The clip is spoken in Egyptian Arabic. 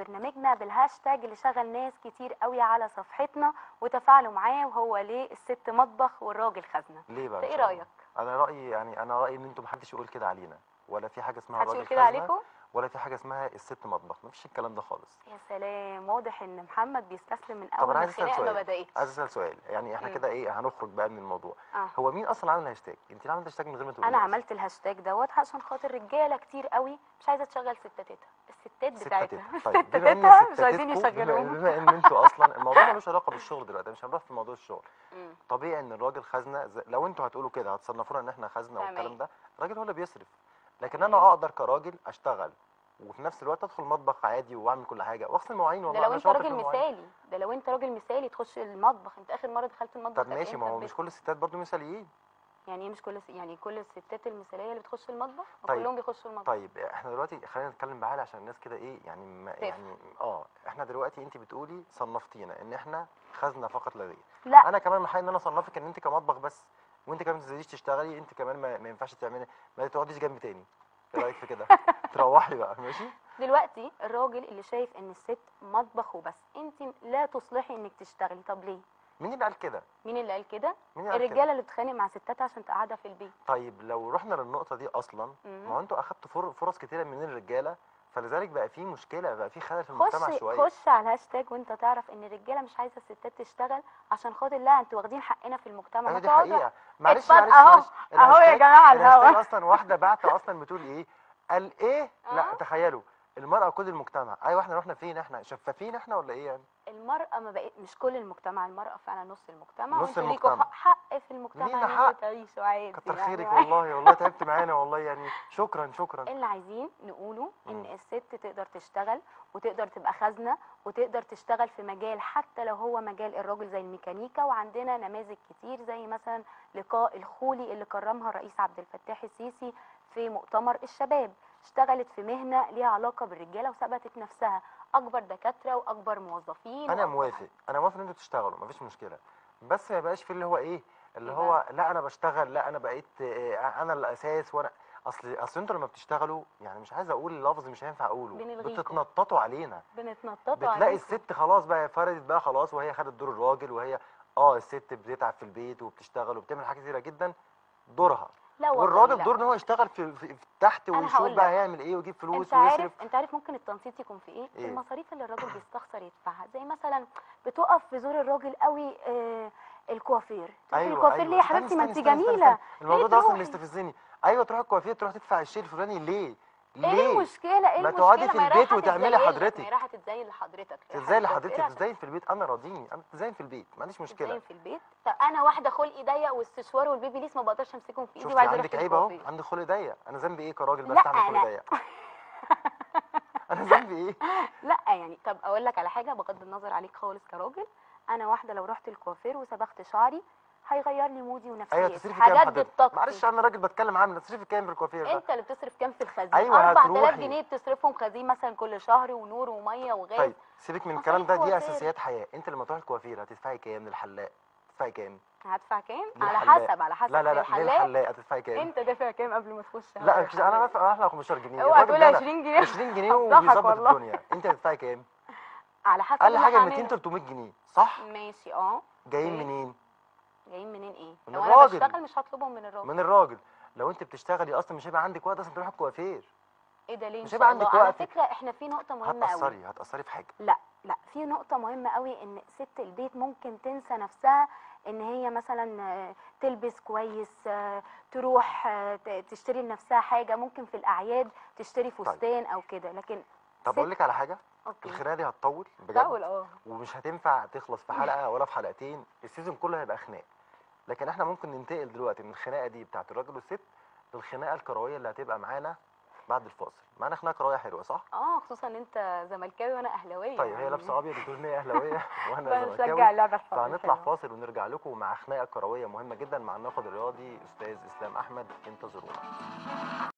برنامجنا بالهاشتاج اللي شغل ناس كتير قوي على صفحتنا وتفاعلوا معاه وهو ليه الست مطبخ والراجل خزنه ليه بقى إنت إن ايه شاء الله؟ رايك انا رايي يعني انا رايي ان انتم محدش يقول كده علينا ولا في حاجه اسمها محدش راجل يقول كده خزنة عليكم ولا في حاجه اسمها الست مطبخ مفيش الكلام ده خالص يا سلام واضح ان محمد بيستسلم من طب اول انا ما عايز اسال الخناقه ما سؤال بداتش عايز اسال سؤال يعني احنا مم. كده ايه هنخرج بقى من الموضوع آه. هو مين اصلا عامل هاشتاج انت اللي عملت هاشتاج من غير ما تقولي انا لي عملت الهاشتاج دوت عشان خاطر رجاله كتير قوي مش عايزه تشغل ستاتها الستات ستاتها. بتاعتنا طيب بما ان ستاتها مش عايزين ستاتكم- بما, يشغلوهم بما ان انتوا اصلا الموضوع ملوش علاقه بالشغل دلوقتي مش هنروح في موضوع الشغل مم. طبيعي ان الراجل خزنه ز- لو انتوا هتقولوا كده هتصنفونا ان احنا خزنه تمام. والكلام ده الراجل هو اللي بيصرف لكن تمام. انا اقدر كراجل اشتغل وفي نفس الوقت ادخل المطبخ عادي واعمل كل حاجه واغسل مواعين ده والله لو انا انت شاطر في راجل المواعين. مثالي ده لو انت راجل مثالي تخش المطبخ انت اخر مره دخلت المطبخ طب كانت ماشي ما امتى هو في مش بيتك؟ كل الستات برضو مثاليين يعني ايه مش كل يعني كل الستات المثاليه اللي بتخش المطبخ طيب. كلهم بيخشوا المطبخ طيب احنا دلوقتي خلينا نتكلم بعقل عشان الناس كده ايه يعني ما تفهم. يعني اه احنا دلوقتي انت بتقولي صنفتينا ان احنا خزنه فقط لا غير لا انا كمان من حقي ان انا اصنفك ان انت كمطبخ بس وانت كمان ما تنزليش تشتغلي انت كمان ما, ما ينفعش تعملي ما تقعديش جنبي تاني ايه رايك في كده تروحي بقى ماشي دلوقتي الراجل اللي شايف ان الست مطبخ وبس انت لا تصلحي انك تشتغلي طب ليه مين اللي قال كده مين اللي قال كده مين اللي قال كده الرجاله اللي بتتخانق مع ستاتها عشان تقعدها في البيت طيب لو رحنا للنقطه دي اصلا مم. ما هو انتوا اخدتوا فر- فرص كتيره من الرجاله فلذلك بقى في مشكله بقى في خلل في المجتمع خش شويه خش على الهاشتاج وانت تعرف ان الرجاله مش عايزه الستات تشتغل عشان خاطر لا انتوا واخدين حقنا في المجتمع ايوه ما دي تقعدوا حقيقه معلش اتفضل معلش اهو معلش اهو يا الهاشتاج- جماعه على الهاشتاج الهوا اصلا واحده بعت اصلا بتقول ايه قال ايه لا آه. تخيلوا المرأة كل المجتمع ايوه احنا رحنا فين احنا شفافين احنا ولا ايه يعني المرأة ما بقت مش كل المجتمع المرأة فعلا نص المجتمع نص وانتوا ليكوا المجتمع. حق حق في المجتمع لينا ان حق. انتوا تعيشوا عادي كتر يعني خيرك عادي. والله والله تعبت معانا والله يعني شكرا شكرا اللي عايزين نقوله ان مم. الست تقدر تشتغل وتقدر تبقى خزنة وتقدر تشتغل في مجال حتى لو هو مجال الراجل زي الميكانيكا وعندنا نماذج كتير زي مثلا لقاء الخولي اللي كرمها الرئيس عبد الفتاح السيسي في مؤتمر الشباب اشتغلت في مهنة ليها علاقة بالرجالة وثبتت نفسها أكبر دكاترة وأكبر موظفين انا وأكبر موافق انا موافق ان انتوا تشتغلوا مفيش مشكله بس ما يبقاش في اللي هو ايه اللي إيه هو لا انا بشتغل لا انا بقيت آه، انا الاساس وانا اصل اصل انتوا لما بتشتغلوا يعني مش عايز اقول لفظ مش هينفع اقوله بنلغيكوا. بتتنططوا علينا بنتنططوا بتلاقي عليكم. الست خلاص بقى فردت بقى خلاص وهي خدت دور الراجل وهي اه الست بتتعب في البيت وبتشتغل وبتعمل حاجات كتيره جدا دورها لا والله والراجل لا. دور ان هو يشتغل في, في, في تحت أنا ويشوف هقول بقى لك. هيعمل ايه ويجيب فلوس انت عارف ويصرف انت عارف ممكن التنطيط يكون في ايه؟ في إيه؟ المصاريف اللي الراجل بيستخسر يدفعها زي مثلا بتقف في زور الراجل قوي آه الكوافير تروحي الكوافير ليه يا استني حبيبتي ما استني انت استني استني جميله استني. الموضوع ده اصلا تروحي؟ اللي يستفزني ايوه تروح الكوافير تروح تدفع الشيء الفلاني ليه ايه ليه المشكله ايه ما المشكله تقعدي في ما هي البيت رايحة وتعملي تتزين لك، حضرتك. ما هي رايحه تتزين لحضرتك تزاي رايحة لحضرتك الكوافير تزاين في البيت انا راضيني انا تزاين في البيت ما عنديش تتزين مشكله في البيت طب انا واحده خلقي ضيق والسشوار والبيبي ليس ما بقدرش امسكهم في ايدي شفتي وعايزه اروح عندك في عيب اهو الكوافير عندي خلق ضيق انا ذنبي ايه كراجل لا، بستعمل خلق أنا- ضيق انا ذنبي ايه لا يعني طب اقول لك على حاجه بغض النظر عليك خالص كراجل انا واحده لو رحت الكوافير وصبغت شعري هيغير لي مودي ايوه ونفسيتي تصرفي كام هجدد حضرتك طاقتي معلش انا راجل بتكلم عنه تصرفي كام في الكوافير ده انت اللي بتصرف كام في الخزين أيوة، 4000 هتروحي. جنيه بتصرفهم خزين مثلا كل شهر ونور وميه وغاز طيب سيبك من الكلام ده مصاريف دي كوافير. اساسيات حياه انت لما تروح الكوافير هتدفعي كام للحلاق تدفعي كام هدفع كام ليه على حلاق؟ حسب على حسب لا لا لا للحلاق للحلاق هتدفعي كام انت دافع كام قبل ما تخش لا هقول مش انا للحلاق. بدفع احنا 15 جنيه اوعى الراجل تقول ده أنا 20 جنيه 20 جنيه هفضحك وبيظبط والله. الدنيا انت هتدفعي كام على حسب اقل اللي حاجه هعمله. 200 300 جنيه صح ماشي اه جايين اوكي. منين جايين منين ايه من لو انا الراجل. بشتغل مش هطلبهم من الراجل من الراجل لو انت بتشتغلي اصلا مش هيبقى عندك وقت اصلا تروح الكوافير ايه ده ليه ان مش شاء هيبقى الله عندك على وقت. فكره احنا في نقطه مهمه قوي هتأثري هتأثري في حاجه لا لا في نقطة مهمة قوي ان ست البيت ممكن تنسى نفسها ان هي مثلا آه، تلبس كويس آه، تروح آه، ت- تشتري لنفسها حاجة ممكن في الاعياد تشتري فستان او كده لكن طب ست- اقول لك على حاجه اوكي الخناقه دي هتطول بجد دول اه ومش هتنفع تخلص في حلقه ولا في حلقتين السيزون كله هيبقى خناق لكن احنا ممكن ننتقل دلوقتي من الخناقه دي بتاعت الراجل والست للخناقه الكرويه اللي هتبقى معانا بعد الفاصل معانا خناقه كرويه حلوه صح اه خصوصا ان انت زملكاوي وانا اهلاويه طيب هي يعني. لابسه ابيض بتقول ان هي اهلاويه وانا بشجع زملكاوي اللعبة الحلوة فهنطلع فاصل ونرجع لكم مع خناقه كرويه مهمه جدا مع الناقد الرياضي استاذ اسلام احمد انتظرونا